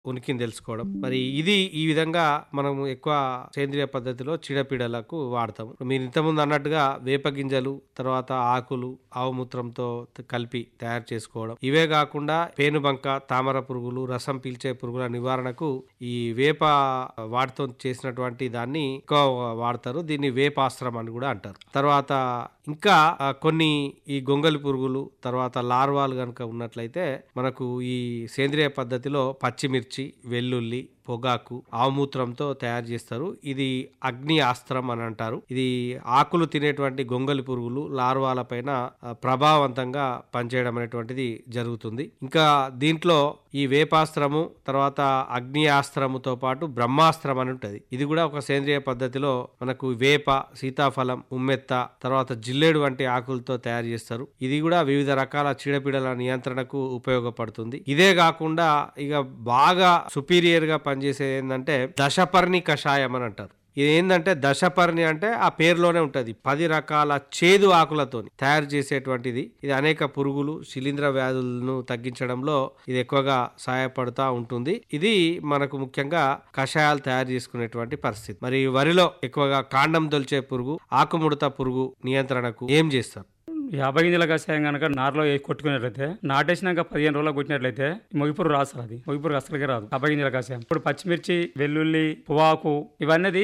ఉనికిని తెలుసుకోవడం మరి ఇది ఈ విధంగా మనం ఎక్కువ సేంద్రియ పద్ధతిలో చీడపీడలకు వాడతాం మీరు ఇంతకుముందు అన్నట్టుగా వేప గింజలు తర్వాత ఆకులు ఆవు మూత్రంతో త- కలిపి తయారు చేసుకోవడం ఇవే కాకుండా పేనుబంక తామర పురుగులు రసం పీల్చే పురుగుల నివారణకు ఈ వేప వాటితో చేసినటువంటి దాన్ని ఎక్కువ వాడతారు దీన్ని వేపాస్త్రం అని కూడా అంటారు తర్వాత ఇంకా ఆ, కొన్ని ఈ గొంగలి పురుగులు తర్వాత లార్వాలు కనుక ఉన్నట్లయితే మనకు ఈ సేంద్రియ పద్ధతిలో పచ్చిమిర్చి వెల్లుల్లి పొగాకు ఆవుమూత్రంతో తయారు చేస్తారు ఇది అగ్ని ఆస్త్రం అని అంటారు ఇది ఆకులు తినేటువంటి గొంగలి పురుగులు లార్వాల పైన ఆ, ప్రభావవంతంగా పనిచేయడం అనేటువంటిది జరుగుతుంది ఇంకా దీంట్లో ఈ వేపాస్త్రము తర్వాత అగ్ని ఆస్త్రముతో పాటు బ్రహ్మాస్త్రం అని ఉంటుంది ఇది కూడా ఒక సేంద్రియ పద్ధతిలో మనకు వేప సీతాఫలం ఉమ్మెత్త తర్వాత జిల్లేడు వంటి ఆకులతో తయారు చేస్తారు ఇది కూడా వివిధ రకాల చీడపీడల నియంత్రణకు ఉపయోగపడుతుంది ఇదే కాకుండా ఇక బాగా సుపీరియర్ గా పనిచేసేది ఏంటంటే దశపర్ణి కషాయం అని అంటారు ఇది ఏంటంటే దశపర్ణి అంటే ఆ పేరులోనే ఉంటది పది రకాల చేదు ఆకులతో తయారు చేసేటువంటిది ఇది అనేక పురుగులు శిలీంధ్ర వ్యాధులను తగ్గించడంలో ఇది ఎక్కువగా సహాయపడుతూ ఉంటుంది ఇది మనకు ముఖ్యంగా కషాయాలు తయారు చేసుకునేటువంటి పరిస్థితి మరి వరిలో ఎక్కువగా కాండం దొల్చే పురుగు ఆకుముడత పురుగు నియంత్రణకు ఏం చేస్తారు యాభై గింజల కషాయం కనుక నారులో వేసి కొట్టుకున్నట్లయితే నాటేసినాక పదిహేను రోజులు కొట్టినట్లయితే మొగిపురు రాదు సార్ అది మొగిపురు అసలుకే రాదు యాభై గింజల కషాయం ఇప్పుడు పచ్చిమిర్చి వెల్లుల్లి పువాకు ఇవన్నీ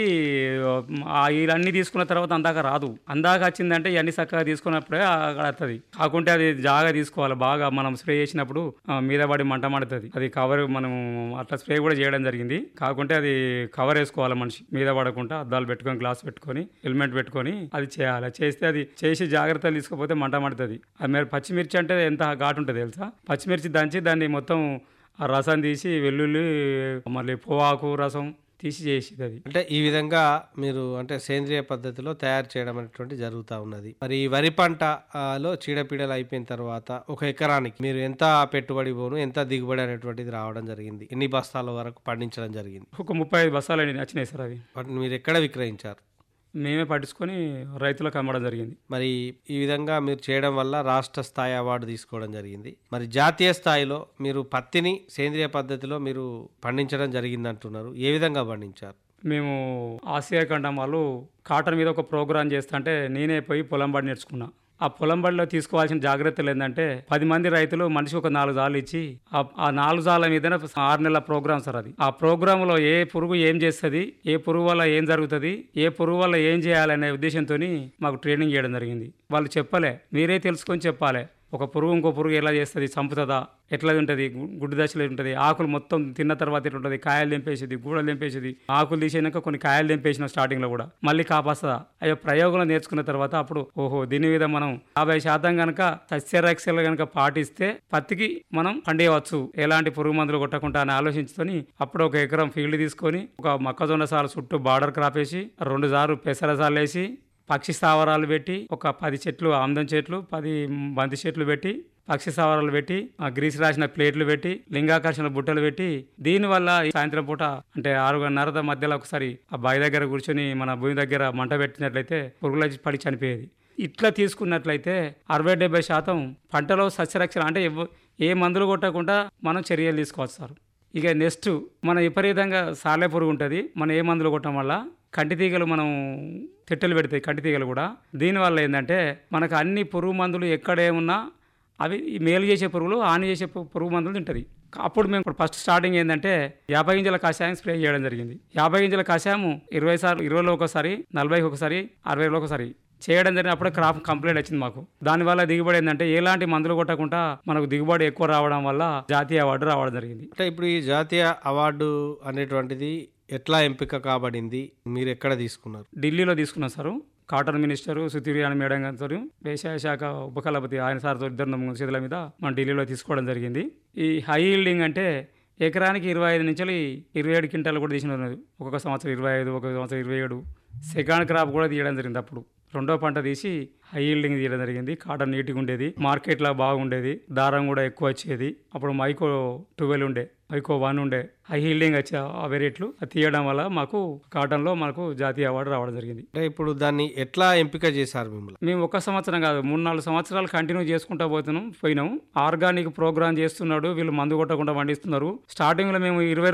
ఆ ఇవన్నీ తీసుకున్న తర్వాత అందాక రాదు అందాక వచ్చిందంటే ఇవన్నీ చక్కగా తీసుకున్నప్పుడే అక్కడ వస్తుంది కాకుంటే అది జాగా తీసుకోవాలి బాగా మనం స్ప్రే చేసినప్పుడు ఆ, మీద పడి మంట మండుతుంది అది కవర్ మనం అట్లా స్ప్రే కూడా చేయడం జరిగింది కాకుంటే అది కవర్ వేసుకోవాలి మనిషి మీద పడకుండా అద్దాలు పెట్టుకొని గ్లాస్ పెట్టుకొని హెల్మెట్ పెట్టుకొని అది చేయాలి చేస్తే అది చేసి జాగ్రత్తలు తీసుకపోతే మంట మండుతుంది అది మరి పచ్చిమిర్చి అంటే ఎంత ఘాటు ఉంటుంది తెలుసా పచ్చిమిర్చి దంచి దాన్ని మొత్తం ఆ రసం తీసి వెల్లుల్లి మళ్ళీ పొవాకు రసం తీసి చేసేది అది అంటే ఈ విధంగా మీరు అంటే సేంద్రియ పద్ధతిలో తయారు చేయడం అనేటువంటి జరుగుతూ ఉన్నది మరి ఈ వరి పంట ఆ, లో చీడపీడలు అయిపోయిన తర్వాత ఒక ఎకరానికి మీరు ఎంత పెట్టుబడి పోను ఎంత దిగుబడి అనేటువంటిది రావడం జరిగింది ఎన్ని బస్తాల వరకు పండించడం జరిగింది ఒక ముప్పై ఐదు బస్సాలు అండి నచ్చినాయి సార్ అవి వాటిని మీరు ఎక్కడ విక్రయించారు మేమే పట్టించుకొని రైతులకు అమ్మడం జరిగింది మరి ఈ విధంగా మీరు చేయడం వల్ల రాష్ట్ర స్థాయి అవార్డు తీసుకోవడం జరిగింది మరి జాతీయ స్థాయిలో మీరు పత్తిని సేంద్రియ పద్ధతిలో మీరు పండించడం జరిగింది అంటున్నారు ఏ విధంగా పండించారు మేము ఆసియా ఖండం వాళ్ళు కాటన్ మీద ఒక ప్రోగ్రామ్ చేస్తుంటే నేనే పోయి పొలం బడి నేర్చుకున్నా ఆ పొలం బడిలో తీసుకోవాల్సిన జాగ్రత్తలు ఏంటంటే పది మంది రైతులు మనిషి ఒక నాలుగు జాలు ఇచ్చి ఆ- ఆ నాలుగు జాల మీద ఆరు నెలల ప్రోగ్రామ్ సార్ అది ఆ ప్రోగ్రామ్ లో ఏ పురుగు ఏం చేస్తుంది ఏ పురుగు వల్ల ఏం జరుగుతుంది ఏ పురుగు వల్ల ఏం చేయాలనే ఉద్దేశంతో మాకు ట్రైనింగ్ చేయడం జరిగింది వాళ్ళు చెప్పలే మీరే తెలుసుకొని చెప్పాలి ఒక పురుగు ఇంకో పురుగు ఎలా చేస్తుంది చంపుతుందా ఎట్లా ఉంటుంది గు- గుడ్డు దశలో ఉంటుంది ఆకులు మొత్తం తిన్న తర్వాత ఎట్లా ఉంటుంది కాయలు తెంపేసేది గూడలు తెంపేసేది ఆకులు తీసేనాక కొన్ని కాయలు తెంపేసిన స్టార్టింగ్ లో కూడా మళ్ళీ కాపాస్తుందా అయ్యో ప్రయోగంలో నేర్చుకున్న తర్వాత అప్పుడు ఓహో దీని మీద మనం యాభై శాతం కనుక సస్యరక్షలు కనుక పాటిస్తే పత్తికి మనం పండేయవచ్చు ఎలాంటి పురుగు మందులు కొట్టకుండా అని ఆలోచించుకొని అప్పుడు ఒక ఎకరం ఫీల్డ్ తీసుకొని ఒక మొక్కజొన్న సాలు చుట్టూ బార్డర్ క్రాప్ వేసి రెండు సార్లు పెసర సార్లు వేసి పక్షి స్థావరాలు పెట్టి ఒక పది చెట్లు ఆమ్దం చెట్లు పది బంతి చెట్లు పెట్టి పక్షి స్థావరాలు పెట్టి ఆ గ్రీస్ రాసిన ప్లేట్లు పెట్టి లింగాకర్షణ బుట్టలు పెట్టి దీనివల్ల ఈ సాయంత్రం పూట అంటే ఆరున్నర మధ్యలో ఒకసారి ఆ బావి దగ్గర కూర్చొని మన భూమి దగ్గర మంట పెట్టినట్లయితే పురుగుల పడి చనిపోయేది ఇట్లా తీసుకున్నట్లయితే అరవై డెబ్బై శాతం పంటలో సస్యరక్షణ అంటే ఎవ్వ- ఏ మందులు కొట్టకుండా మనం చర్యలు తీసుకోవచ్చు సార్ ఇక నెక్స్ట్ మన విపరీతంగా సాలె పురుగు ఉంటుంది మనం ఏ మందులు కొట్టడం వల్ల కంటి తీగలు మనం తిట్టలు పెడతాయి కంటి తీగలు కూడా దీనివల్ల ఏంటంటే మనకు అన్ని పురుగు మందులు ఎక్కడేమున్నా అవి ఈ మేలు చేసే పురుగులు హాని చేసే పు- పురుగు మందులు తింటది అప్పుడు మేము ఇప్పుడు ఫస్ట్ స్టార్టింగ్ ఏంటంటే యాభై గింజల కషాయం స్ప్రే చేయడం జరిగింది యాభై గింజల కషాయం ఇరవై సార్లు ఇరవైలో ఒకసారి నలభైకి ఒకసారి అరవైలో ఒకసారి చేయడం జరిగినప్పుడే క్రాప్ కంప్లీట్ వచ్చింది మాకు దానివల్ల దిగుబడి ఏంటంటే ఎలాంటి మందులు కొట్టకుండా మనకు దిగుబడి ఎక్కువ రావడం వల్ల జాతీయ అవార్డు రావడం జరిగింది అంటే ఇప్పుడు ఈ జాతీయ అవార్డు అనేటువంటిది ఎట్లా ఎంపిక కాబడింది మీరు ఎక్కడ తీసుకున్నారు ఢిల్లీలో తీసుకున్నాం సార్ కాటన్ మినిస్టర్ సుతీర్యాని మేడం గారితో వ్యవసాయ శాఖ ఉపకులపతి ఆయన సార్తో ఇద్దరు చేతుల మీద మనం ఢిల్లీలో తీసుకోవడం జరిగింది ఈ హై ఈల్డింగ్ అంటే ఎకరానికి ఇరవై ఐదు నుంచి ఇరవై ఏడు క్వింటాలు కూడా తీసిన ఉన్నది ఒక్కొక్క సంవత్సరం ఇరవై ఐదు ఒక్కొక్క సంవత్సరం ఇరవై ఏడు సెకండ్ క్రాప్ కూడా తీయడం జరిగింది అప్పుడు రెండో పంట తీసి హై ఈల్డింగ్ తీయడం జరిగింది కాటన్ నీట్గా ఉండేది మార్కెట్లో బాగుండేది దారం కూడా ఎక్కువ వచ్చేది అప్పుడు మైకో ట్వెల్వ్ ఉండే మైకో వన్ ఉండే హై హీల్డింగ్ వచ్చే ఆ వెరైట్లు అది తీయడం వల్ల మాకు కాటన్లో మనకు జాతీయ అవార్డు రావడం జరిగింది అంటే ఇప్పుడు దాన్ని ఎట్లా ఎంపిక చేశారు మిమ్మల్ని మేము ఒక సంవత్సరం కాదు మూడు నాలుగు సంవత్సరాలు కంటిన్యూ చేసుకుంటా పోతున్నాం పోయినాం ఆర్గానిక్ ప్రోగ్రామ్ చేస్తున్నాడు వీళ్ళు మందు కొట్టకుండా పండిస్తున్నారు స్టార్టింగ్ లో మేము ఇరవై